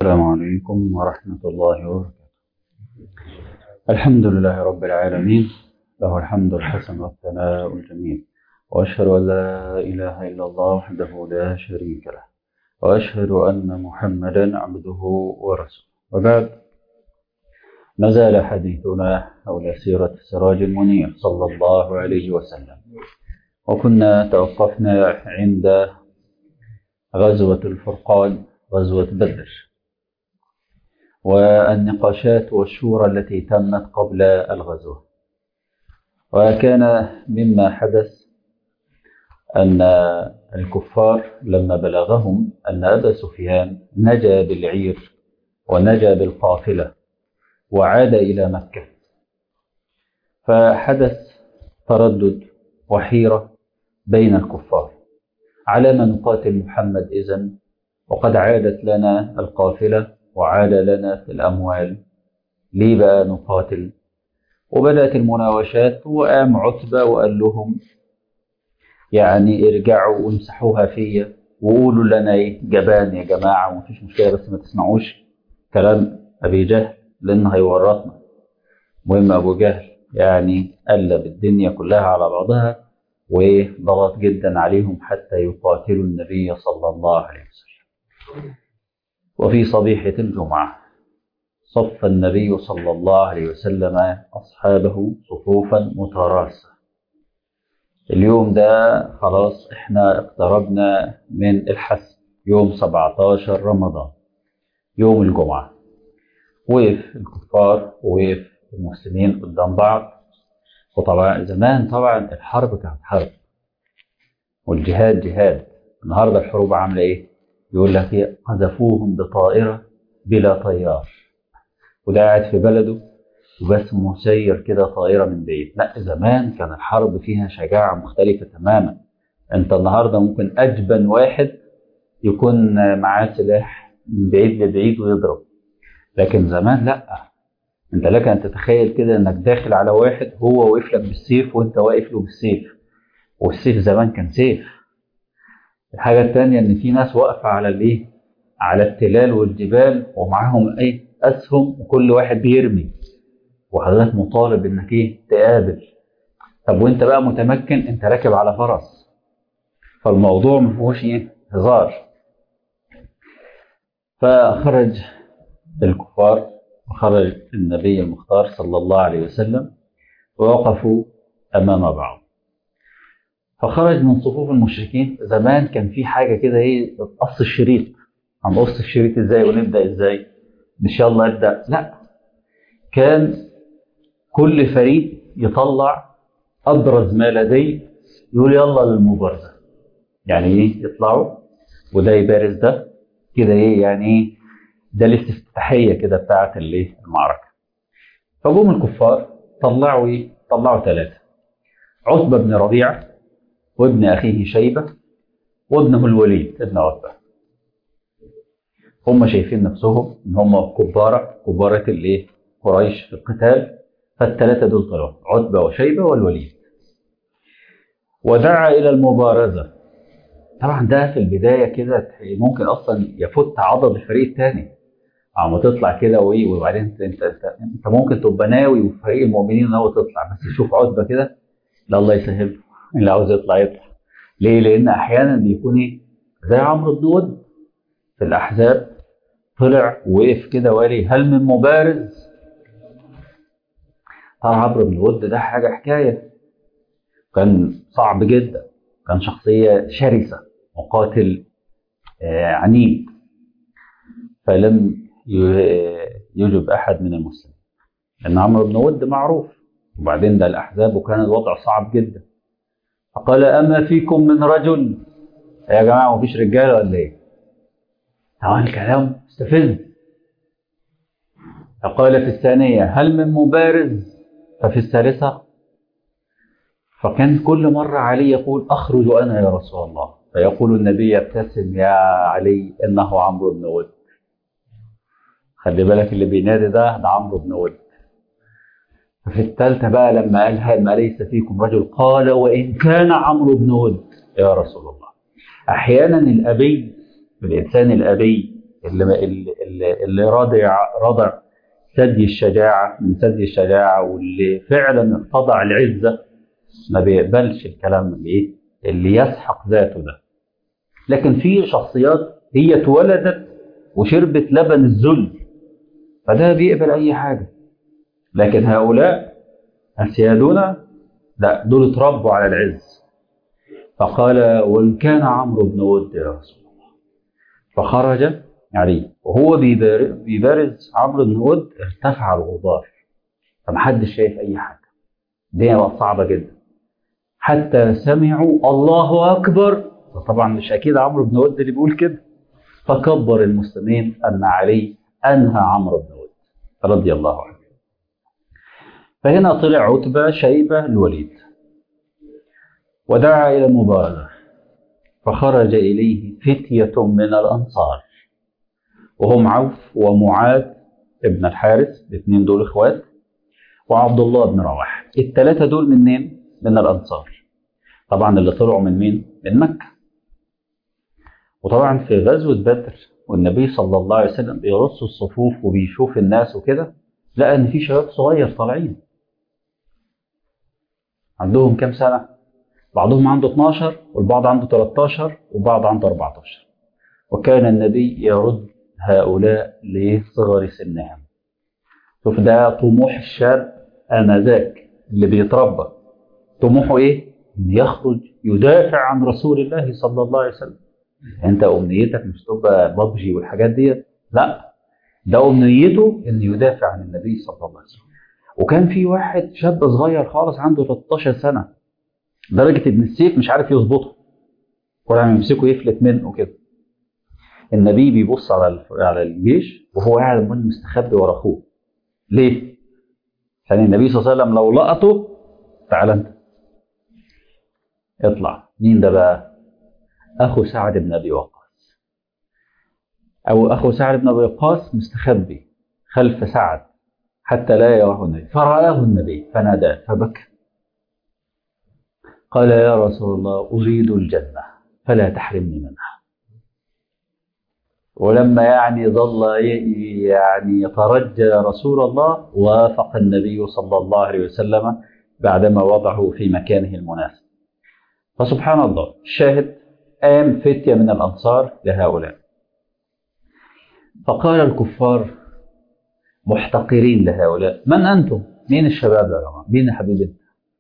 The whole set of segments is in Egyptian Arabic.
السلام عليكم ورحمة الله وبركاته الحمد لله رب العالمين له الحمد الحسن والثناء الجميل وأشهد أن لا إله إلا الله وحده لا شريك له وأشهد أن محمدا عبده ورسوله وبعد ما زال حديثنا حول سيرة السراج المنير صلى الله عليه وسلم وكنا توقفنا عند غزوة الفرقان غزوة بدر والنقاشات والشورى التي تمت قبل الغزوة وكان مما حدث أن الكفار لما بلغهم أن أبا سفيان نجا بالعير ونجا بالقافلة وعاد إلى مكة فحدث تردد وحيرة بين الكفار على ما نقاتل محمد إذن وقد عادت لنا القافلة وعاد لنا الأموال ليه بقى نقاتل وبدأت المناوشات وقام عتبة وقال لهم يعني ارجعوا وامسحوها فيا وقولوا لنا ايه جبان يا جماعة ومفيش مشكلة بس ما تسمعوش كلام أبي جهل لأن هيورطنا مهم أبو جهل يعني قلب الدنيا كلها على بعضها وضغط جدا عليهم حتى يقاتلوا النبي صلى الله عليه وسلم وفي صبيحة الجمعة صف النبي صلى الله عليه وسلم أصحابه صفوفا متراسة اليوم ده خلاص احنا اقتربنا من الحسم يوم 17 رمضان يوم الجمعة وقف الكفار وقف المسلمين قدام بعض وطبعا زمان طبعا الحرب كانت حرب والجهاد جهاد النهارده الحروب عامله ايه؟ يقول لك ايه قذفوهم بطائره بلا طيار وده قاعد في بلده وبس مسير كده طائره من بعيد لا زمان كان الحرب فيها شجاعه مختلفه تماما انت النهارده ممكن اجبن واحد يكون معاه سلاح من بعيد لبعيد ويضرب لكن زمان لا انت لك ان تتخيل كده انك داخل على واحد هو واقف لك بالسيف وانت واقف له بالسيف والسيف زمان كان سيف الحاجة التانية ان في ناس واقفة على الايه على التلال والجبال ومعاهم ايه اسهم وكل واحد بيرمي وحضرتك مطالب انك ايه تقابل طب وانت بقى متمكن انت راكب على فرس فالموضوع ما فيهوش ايه هزار فخرج الكفار وخرج النبي المختار صلى الله عليه وسلم ووقفوا امام بعض فخرج من صفوف المشركين زمان كان في حاجه كده ايه قص الشريط هنقص الشريط ازاي ونبدا ازاي ان شاء الله ابدا لا كان كل فريق يطلع ابرز ما لديه يقول يلا للمبارزه يعني ايه يطلعوا وده يبارز ده كده ايه يعني ايه ده الاستفتاحيه كده بتاعت الايه المعركه فجم الكفار طلعوا ايه طلعوا ثلاثه عتبه بن ربيعه وابن أخيه شيبة وابنه الوليد ابن عتبة هم شايفين نفسهم ان هم كبارة كبارة الايه قريش في القتال فالثلاثة دول طلعوا عتبة وشيبة والوليد ودعا إلى المبارزة طبعا ده في البداية كده ممكن أصلا يفت عضد الفريق الثاني عم تطلع كده وايه وبعدين انت انت انت, انت ممكن تبقى ناوي وفريق المؤمنين ناوي تطلع بس شوف عتبة كده لا الله يسهل اللي عاوز يطلع يطلع ليه؟ لأن أحيانا بيكون إيه؟ زي عمرو بن ود في الأحزاب طلع وقف كده وقال إيه؟ هل من مبارز؟ طبعا عمرو بن ود ده حاجة حكاية كان صعب جدا كان شخصية شرسة مقاتل عنيد فلم يجب أحد من المسلمين لأن عمرو بن ود معروف وبعدين ده الأحزاب وكان الوضع صعب جدا فقال أما فيكم من رجل يا جماعة مفيش رجالة ولا إيه؟ طبعا الكلام مستفز فقال في الثانية هل من مبارز؟ ففي الثالثة فكان كل مرة علي يقول أخرج أنا يا رسول الله فيقول النبي يبتسم يا علي إنه عمرو بن ود خلي بالك اللي بينادي ده ده عمرو بن ود ففي الثالثة بقى لما قال هل ما ليس فيكم رجل قال وإن كان عمرو بن ود يا رسول الله أحيانا الأبي الإنسان الأبي اللي اللي, اللي رضع رضع ثدي الشجاعة من ثدي الشجاعة واللي فعلا ارتضع العزة ما بيقبلش الكلام اللي ايه اللي يسحق ذاته ده لكن في شخصيات هي اتولدت وشربت لبن الذل فده بيقبل اي حاجة لكن هؤلاء أسيادنا لا دول اتربوا على العز فقال وإن كان عمرو بن ود يا رسول الله فخرج عليه وهو بيبارز عمرو بن ود ارتفع الغبار فمحدش شايف أي حاجة الدنيا بقت صعبة جدا حتى سمعوا الله أكبر طبعا مش أكيد عمرو بن ود اللي بيقول كده فكبر المسلمين أن علي أنهى عمرو بن ود رضي الله عنه فهنا طلع عتبة شيبة الوليد ودعا إلى المبارزة فخرج إليه فتية من الأنصار وهم عوف ومعاذ ابن الحارث الاثنين دول اخوات وعبد الله بن رواحه الثلاثة دول منين؟ من الأنصار طبعا اللي طلعوا من مين؟ من مكة وطبعا في غزوة بدر والنبي صلى الله عليه وسلم بيرص الصفوف وبيشوف الناس وكده لقى ان في شباب صغير طالعين عندهم كام سنة؟ بعضهم عنده 12 والبعض عنده 13 وبعض عنده 14 وكان النبي يرد هؤلاء لصغر سنهم شوف ده طموح الشاب آنذاك اللي بيتربى طموحه ايه؟ ان يخرج يدافع عن رسول الله صلى الله عليه وسلم انت امنيتك مش تبقى ببجي والحاجات ديت لا ده امنيته ان يدافع عن النبي صلى الله عليه وسلم وكان في واحد شاب صغير خالص عنده 13 سنه درجه ان السيف مش عارف يظبطه كل ما يمسكه يفلت منه كده النبي بيبص على على الجيش وهو قاعد مستخبي ورا اخوه ليه؟ عشان النبي صلى الله عليه وسلم لو لقطه تعال انت اطلع مين ده بقى؟ اخو سعد بن ابي وقاص او اخو سعد بن ابي وقاص مستخبي خلف سعد حتى لا يراه النبي فرآه النبي فناداه فبكى قال يا رسول الله أريد الجنة فلا تحرمني منها ولما يعني ظل يعني يترجى رسول الله وافق النبي صلى الله عليه وسلم بعدما وضعه في مكانه المناسب فسبحان الله الشاهد قام فتية من الأنصار لهؤلاء فقال الكفار محتقرين لهؤلاء من أنتم؟ مين الشباب يا جماعة؟ مين يا حبيبي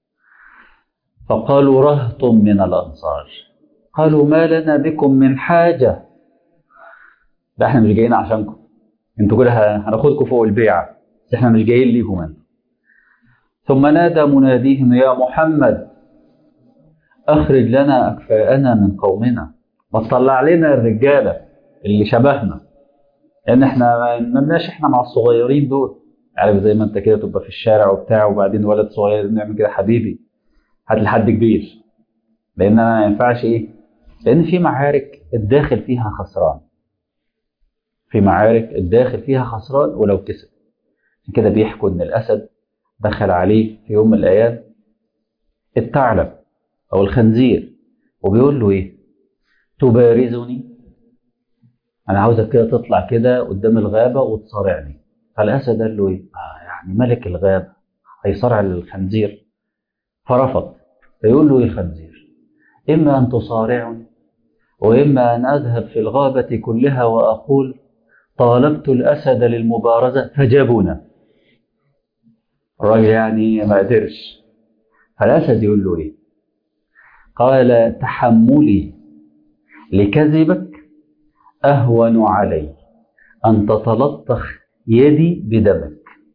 فقالوا رهط من الأنصار قالوا ما لنا بكم من حاجة ده احنا مش جايين عشانكم انتوا كده هناخدكم فوق البيعة بس احنا مش جايين ليكم انتوا ثم نادى مناديهم يا محمد اخرج لنا اكفاءنا من قومنا ما تطلع لنا الرجالة اللي شبهنا لان احنا مالناش احنا مع الصغيرين دول عارف زي ما انت كده تبقى في الشارع وبتاع وبعدين ولد صغير نعمل كده حبيبي هات لي حد كبير لان انا ما ينفعش ايه لان في معارك الداخل فيها خسران في معارك الداخل فيها خسران ولو كسب عشان كده بيحكوا ان الاسد دخل عليه في يوم من الايام الثعلب او الخنزير وبيقول له ايه تبارزني انا عاوزك كده تطلع كده قدام الغابه وتصارعني فالاسد قال له ايه آه يعني ملك الغابه هيصارع الخنزير فرفض فيقول له ايه الخنزير اما ان تصارعني واما ان اذهب في الغابه كلها واقول طالبت الاسد للمبارزه فجابونا الراجل يعني ما قدرش فالاسد يقول له ايه قال تحملي لكذبك اهون علي ان تتلطخ يدي بدمك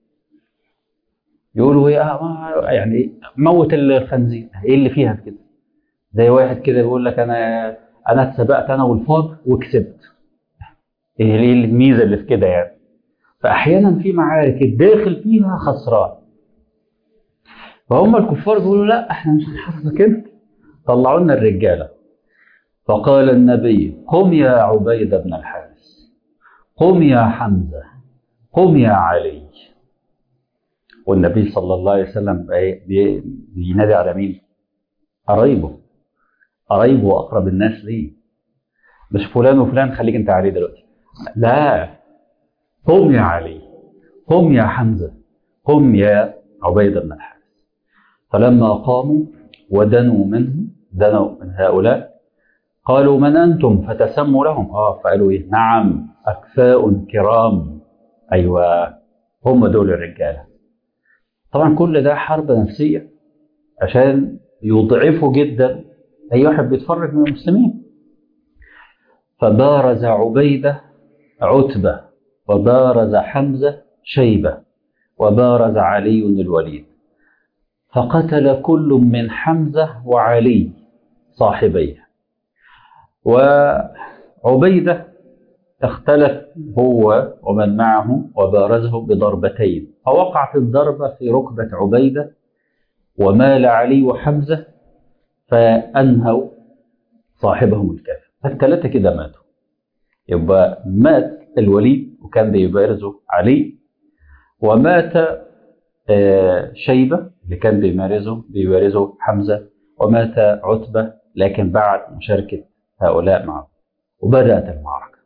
يقولوا ايه يعني موت الخنزير ايه اللي فيها كده زي واحد كده بيقول لك انا انا اتسبقت انا والفار وكسبت ايه الميزه اللي في كده يعني فاحيانا في معارك الداخل فيها خسران فهم الكفار بيقولوا لا احنا مش هنحرك كده طلعوا لنا الرجاله فقال النبي قم يا عبيد بن الحارث قم يا حمزه قم يا علي والنبي صلى الله عليه وسلم بينادي على مين؟ قرايبه قرايبه واقرب الناس ليه مش فلان وفلان خليك انت عليه دلوقتي لا قم يا علي قم يا حمزة قم يا عبيد بن الحارث فلما قاموا ودنوا منه دنوا من هؤلاء قالوا من أنتم فتسموا لهم آه فقالوا إيه نعم أكفاء كرام أيوة هم دول الرجالة طبعا كل ده حرب نفسية عشان يضعفوا جدا أي واحد بيتفرج من المسلمين فبارز عبيدة عتبة وبارز حمزة شيبة وبارز علي الوليد فقتل كل من حمزة وعلي صاحبيه وعبيدة اختلف هو ومن معه وبارزه بضربتين فوقعت الضربة في ركبة عبيدة ومال علي وحمزة فأنهوا صاحبهم الكافر فالثلاثة كده ماتوا يبقى مات الوليد وكان بيبارزه علي ومات شيبة اللي كان بيمارسه بيبارزه حمزة ومات عتبة لكن بعد مشاركة هؤلاء معه وبدأت المعركة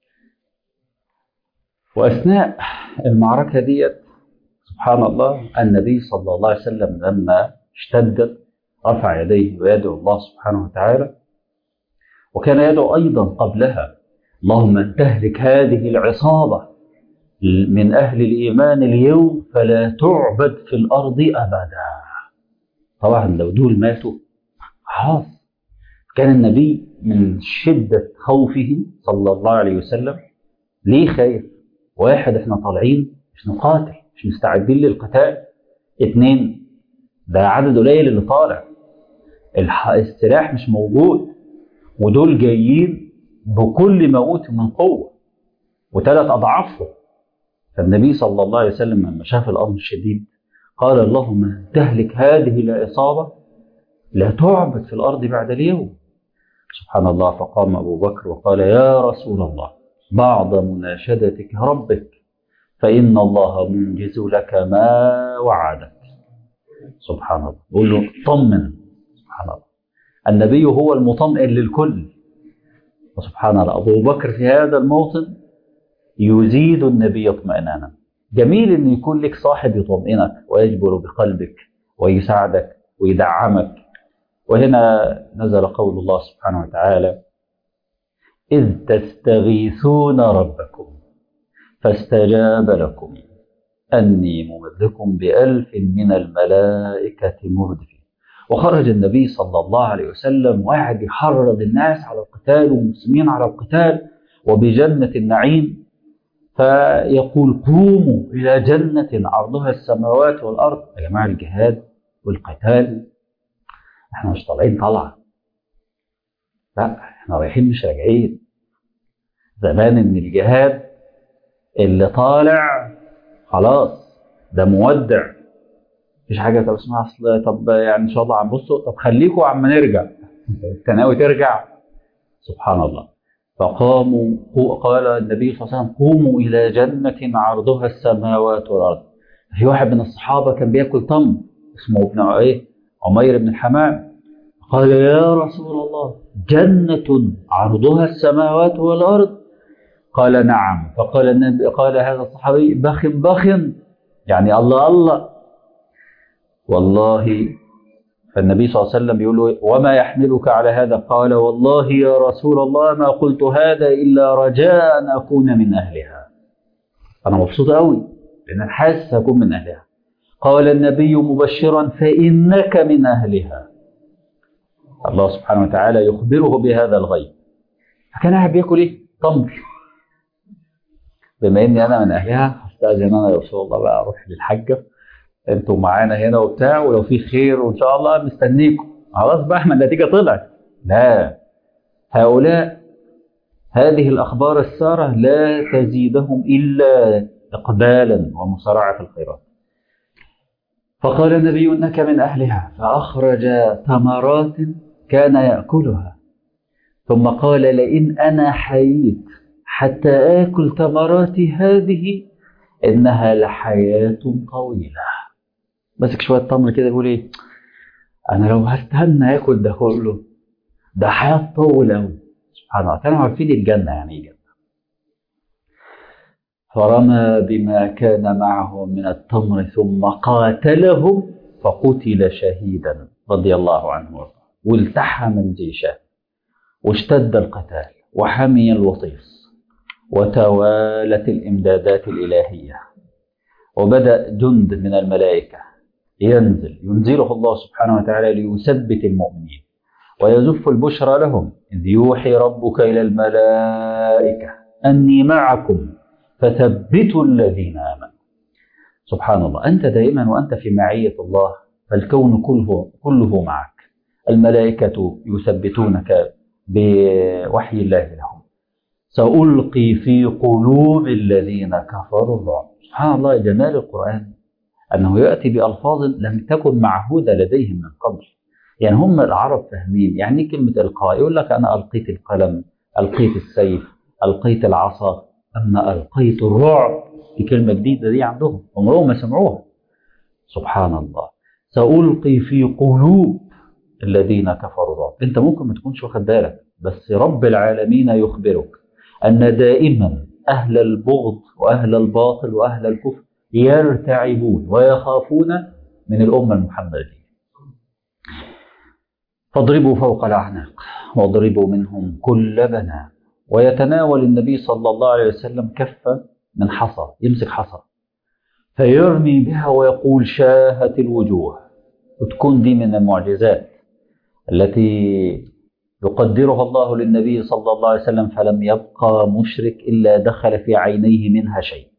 وأثناء المعركة ديت سبحان الله النبي صلى الله عليه وسلم لما اشتدت رفع يديه ويدعو الله سبحانه وتعالى وكان يدعو أيضا قبلها اللهم ان تهلك هذه العصابة من أهل الإيمان اليوم فلا تعبد في الأرض أبدا طبعا لو دول ماتوا خلاص كان النبي من شدة خوفه صلى الله عليه وسلم ليه خايف واحد احنا طالعين مش نقاتل مش مستعدين للقتال اتنين ده عدد قليل اللي طالع السلاح مش موجود ودول جايين بكل ما اوتوا من قوه وثلاث اضعافهم فالنبي صلى الله عليه وسلم لما شاف الامر الشديد قال اللهم تهلك هذه العصابه لا تعبد في الارض بعد اليوم سبحان الله فقام ابو بكر وقال يا رسول الله بعض مناشدتك ربك فان الله منجز لك ما وعدك سبحان الله بقول له طمن سبحان الله النبي هو المطمئن للكل وسبحان الله أبو بكر في هذا الموطن يزيد النبي اطمئنانا جميل أن يكون لك صاحب يطمئنك ويجبر بقلبك ويساعدك ويدعمك وهنا نزل قول الله سبحانه وتعالى إذ تستغيثون ربكم فاستجاب لكم أني ممدكم بألف من الملائكة مردفين وخرج النبي صلى الله عليه وسلم وقعد يحرض الناس على القتال والمسلمين على القتال وبجنة النعيم فيقول قوموا إلى جنة عرضها السماوات والأرض يا جماعة الجهاد والقتال احنا مش طالعين طلعة لا احنا رايحين مش راجعين زمان ان الجهاد اللي طالع خلاص ده مودع مفيش حاجه طب اسمها اصل طب يعني ان شاء الله هنبصوا طب خليكوا عما نرجع انت ناوي ترجع سبحان الله فقاموا قال النبي صلى الله عليه وسلم قوموا الى جنه عرضها السماوات والارض في واحد من الصحابه كان بياكل تمر اسمه ابن ايه عمير بن الحمام قال يا رسول الله جنة عرضها السماوات والأرض قال نعم فقال النبي قال هذا الصحابي بخ بخ يعني الله الله والله فالنبي صلى الله عليه وسلم بيقول له وما يحملك على هذا قال والله يا رسول الله ما قلت هذا إلا رجاء أن أكون من أهلها أنا مبسوط قوي لأن أنا حاسس هكون من أهلها قال النبي مبشرا فإنك من أهلها الله سبحانه وتعالى يخبره بهذا الغيب فكان قاعد بياكل ايه؟ تمر بما اني انا من اهلها هستاذن انا يا رسول الله بقى اروح للحجه انتوا معانا هنا وبتاع ولو في خير وان شاء الله مستنيكم خلاص بقى احنا النتيجه طلعت لا هؤلاء هذه الاخبار الساره لا تزيدهم الا اقبالا ومسارعه في الخيرات فقال النبي انك من اهلها فاخرج ثمرات كان ياكلها ثم قال لئن انا حييت حتى اكل ثمرات هذه انها لحياه طويله ماسك شويه تمر كده بيقول ايه انا لو هستنى اكل ده كله ده حياه طويله قوي سبحان الله كانوا عارفين الجنه يعني ايه جنه فرمى بما كان معه من التمر ثم قاتلهم فقتل شهيدا رضي الله عنه وارضاه والتحم الجيش واشتد القتال وحمي الوطيس وتوالت الإمدادات الإلهية وبدأ جند من الملائكة ينزل ينزله الله سبحانه وتعالى ليثبت المؤمنين ويزف البشرى لهم إذ يوحي ربك إلى الملائكة أني معكم فثبتوا الذين آمنوا سبحان الله أنت دائما وأنت في معية الله فالكون كله, كله معك الملائكة يثبتونك بوحي الله لهم سألقي في قلوب الذين كفروا الرعب سبحان الله جمال القرآن أنه يأتي بألفاظ لم تكن معهودة لديهم من قبل يعني هم العرب فاهمين يعني كلمة إلقاء يقول لك أنا ألقيت القلم ألقيت السيف ألقيت العصا أما ألقيت الرعب دي كلمة جديدة دي عندهم عمرهم ما سمعوها سبحان الله سألقي في قلوب الذين كفروا الرعب أنت ممكن ما تكونش واخد بالك بس رب العالمين يخبرك أن دائما أهل البغض وأهل الباطل وأهل الكفر يرتعبون ويخافون من الأمة المحمدية فاضربوا فوق الأعناق واضربوا منهم كل بنان ويتناول النبي صلى الله عليه وسلم كفة من حصى يمسك حصى فيرمي بها ويقول شاهت الوجوه وتكون دي من المعجزات التي يقدرها الله للنبي صلى الله عليه وسلم فلم يبقى مشرك إلا دخل في عينيه منها شيء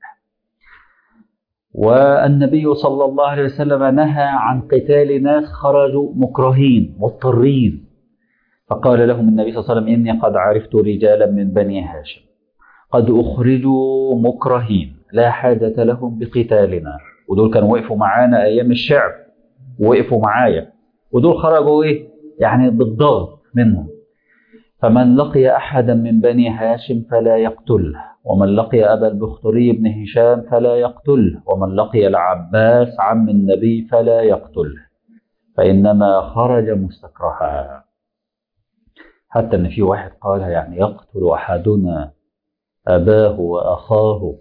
والنبي صلى الله عليه وسلم نهى عن قتال ناس خرجوا مكرهين مضطرين فقال لهم النبي صلى الله عليه وسلم إني قد عرفت رجالا من بني هاشم قد أخرجوا مكرهين لا حاجة لهم بقتالنا ودول كانوا وقفوا معانا أيام الشعب وقفوا معايا ودول خرجوا إيه يعني بالضغط منهم فمن لقي أحدا من بني هاشم فلا يقتله ومن لقي أبا البختري بن هشام فلا يقتله ومن لقي العباس عم النبي فلا يقتله فإنما خرج مستكرها حتى أن في واحد قال يعني يقتل أحدنا أباه وأخاه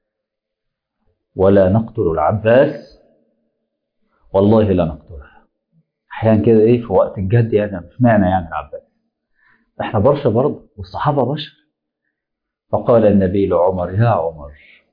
ولا نقتل العباس والله لا نقتله أحيانا كده إيه في وقت الجد يعني مش معنى يعني العباس إحنا بشر برضه والصحابة بشر فقال النبي لعمر يا عمر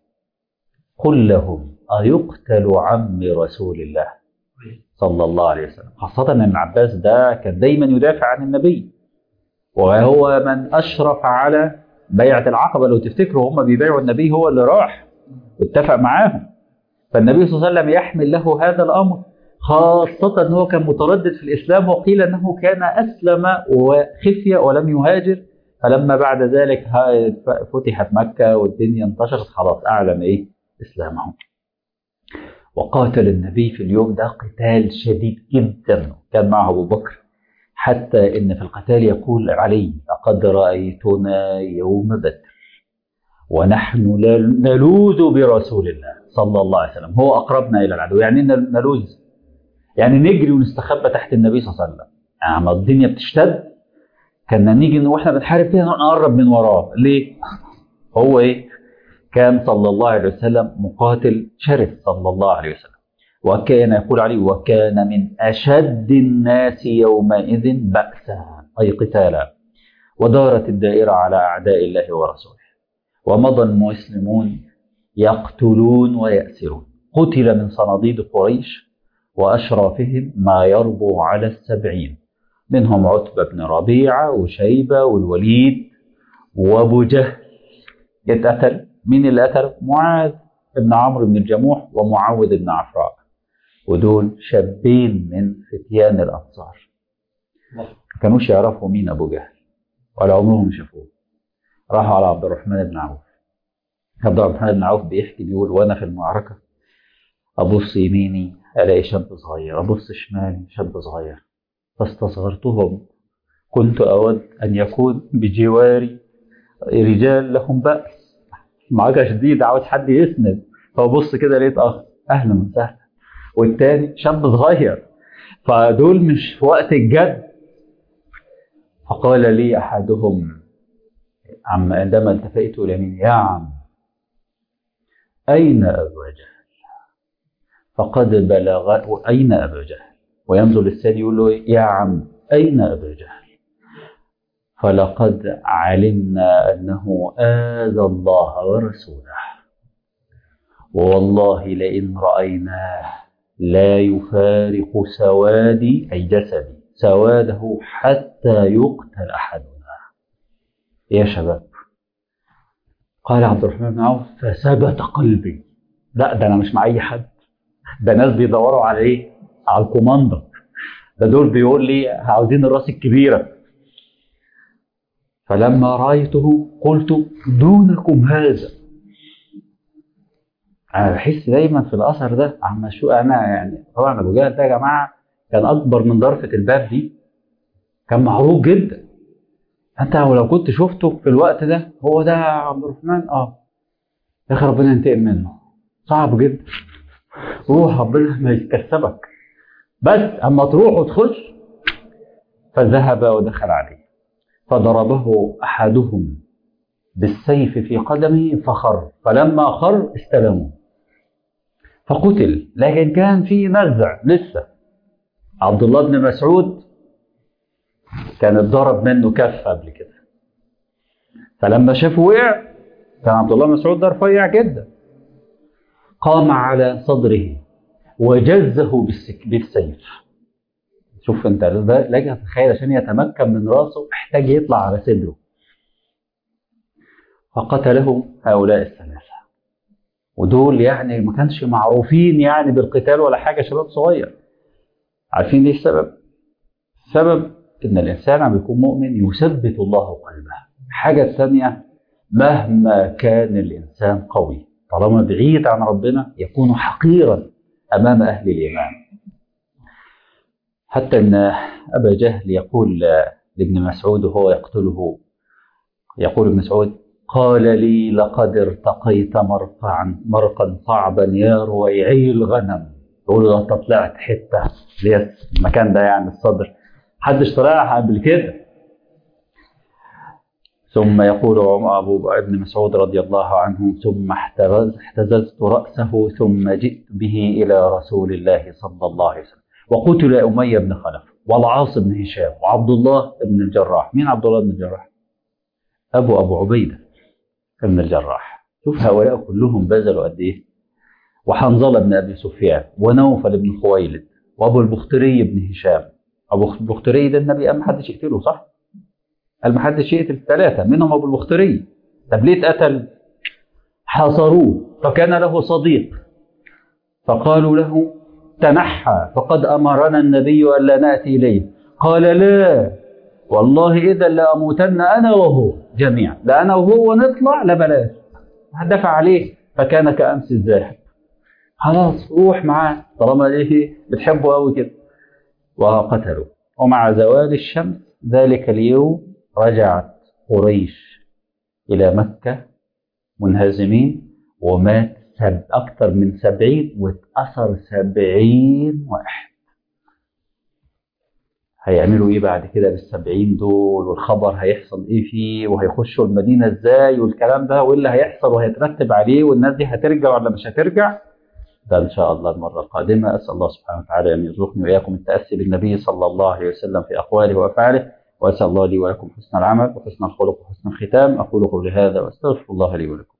قل لهم أيقتل عم رسول الله صلى الله عليه وسلم خاصة أن العباس ده كان دايما يدافع عن النبي وهو من أشرف على بيعة العقبة لو تفتكروا هم بيبيعوا النبي هو اللي راح واتفق معاهم فالنبي صلى الله عليه وسلم يحمل له هذا الأمر خاصة أنه كان متردد في الإسلام وقيل أنه كان أسلم وخفي ولم يهاجر فلما بعد ذلك فتحت مكة والدنيا انتشرت خلاص أعلن إيه إسلامه وقاتل النبي في اليوم ده قتال شديد جدا كان معه أبو بكر حتى إن في القتال يقول علي لقد رأيتنا يوم بدر ونحن نلوذ برسول الله صلى الله عليه وسلم هو أقربنا إلى العدو يعني نلوذ يعني نجري ونستخبى تحت النبي صلى الله عليه وسلم يعني الدنيا بتشتد كنا نيجي واحنا بنحارب فيها نقرب من وراه ليه هو ايه كان صلى الله عليه وسلم مقاتل شرس صلى الله عليه وسلم وكان يقول عليه وكان من أشد الناس يومئذ بأسا أي قتالا ودارت الدائرة على أعداء الله ورسوله ومضى المسلمون يقتلون ويأسرون قتل من صناديد قريش وأشرافهم ما يربو على السبعين منهم عتبة بن ربيعة وشيبة والوليد وأبو جهل يتقتل مين اللي قتل؟ معاذ بن عمرو بن الجموح ومعوذ بن عفراء ودول شابين من فتيان الأنصار ما كانوش يعرفوا مين أبو جهل ولا عمرهم شافوه راحوا على عبد الرحمن بن عوف عبد الرحمن بن عوف بيحكي بيقول وأنا في المعركة أبص يميني ألاقي شاب صغير أبص شمالي شاب صغير فاستصغرتهم كنت أود أن يكون بجواري رجال لهم بأس معركة شديدة عاوز حد يسند فبص كده لقيت أخ أهلا وسهلا والتاني شاب صغير فدول مش في وقت الجد فقال لي أحدهم عم عندما التفيت إلى مين يا عم أين أبو جهل فقد بلغ أين أبو جهل وينزل الثاني يقول له يا عم أين أبو جهل فلقد علمنا أنه آذى الله ورسوله ووالله لئن رأيناه لا يفارق سوادي أي جسدي سواده حتى يقتل أحدنا يا شباب قال عبد الرحمن بن عوف فثبت قلبي لا ده أنا مش مع أي حد ده ناس بيدوروا على إيه؟ على الكوماندر ده دول بيقول لي عاوزين الراس الكبيرة فلما رأيته قلت دونكم هذا انا بحس دايما في الاثر ده عم شو انا يعني طبعا ابو جهل ده يا جماعه كان اكبر من ضرفه الباب دي كان معروف جدا انت لو كنت شفته في الوقت ده هو ده عبد الرحمن اه يا اخي ربنا ينتقم منه صعب جدا روح ربنا ما يكسبك بس اما تروح وتخش فذهب ودخل عليه فضربه احدهم بالسيف في قدمه فخر فلما خر استلموه فقتل لكن كان في نزع لسه عبد الله بن مسعود كان اتضرب منه كف قبل كده فلما شافه وقع كان عبد الله بن مسعود ده رفيع جدا قام على صدره وجزه بالسك... بالسيف شوف انت لك تتخيل عشان يتمكن من راسه احتاج يطلع على صدره فقتلهم هؤلاء الثلاثة ودول يعني ما كانش معروفين يعني بالقتال ولا حاجة شباب صغير عارفين ايه السبب؟ السبب ان الانسان عم يكون مؤمن يثبت الله قلبه الحاجة الثانية مهما كان الانسان قوي طالما بعيد عن ربنا يكون حقيرا امام اهل الايمان حتى ان ابا جهل يقول لابن مسعود وهو يقتله يقول ابن مسعود قال لي لقد ارتقيت مرقعا مرقا صعبا يا رويعي الغنم يقول له انت طلعت حته اللي المكان ده يعني الصدر محدش طلعها قبل كده ثم يقول ابو ابن مسعود رضي الله عنه ثم احتززت راسه ثم جئت به الى رسول الله صلى الله عليه وسلم وقتل اميه بن خلف والعاص بن هشام وعبد الله بن الجراح مين عبد الله بن الجراح ابو ابو عبيده ابن الجراح شوف هؤلاء كلهم بذلوا قد ايه وحنظله بن ابي سفيان ونوفل بن خويلد وابو البختري بن هشام ابو البختري ده النبي قال ما حدش يقتله صح؟ قال ما حدش يقتل الثلاثه منهم ابو البختري طب ليه اتقتل؟ حاصروه فكان له صديق فقالوا له تنحى فقد امرنا النبي الا ناتي اليه قال لا والله اذا لاموتن انا وهو جميعا لا انا وهو نطلع لا بلاش دفع عليه فكان كامس الذاهب خلاص روح معاه طالما ايه بتحبه قوي كده وقتلوا ومع زوال الشمس ذلك اليوم رجعت قريش الى مكه منهزمين ومات سب اكثر من سبعين واتأثر سبعين واحد هيعملوا ايه بعد كده بالسبعين دول والخبر هيحصل ايه فيه وهيخشوا المدينة ازاي والكلام ده واللي هيحصل وهيترتب عليه والناس دي هترجع ولا مش هترجع ده ان شاء الله المرة القادمة اسأل الله سبحانه وتعالى ان يرزقني واياكم التأسي بالنبي صلى الله عليه وسلم في اقواله وافعاله واسأل الله لي ولكم حسن العمل وحسن الخلق وحسن الختام اقول قولي هذا واستغفر الله لي ولكم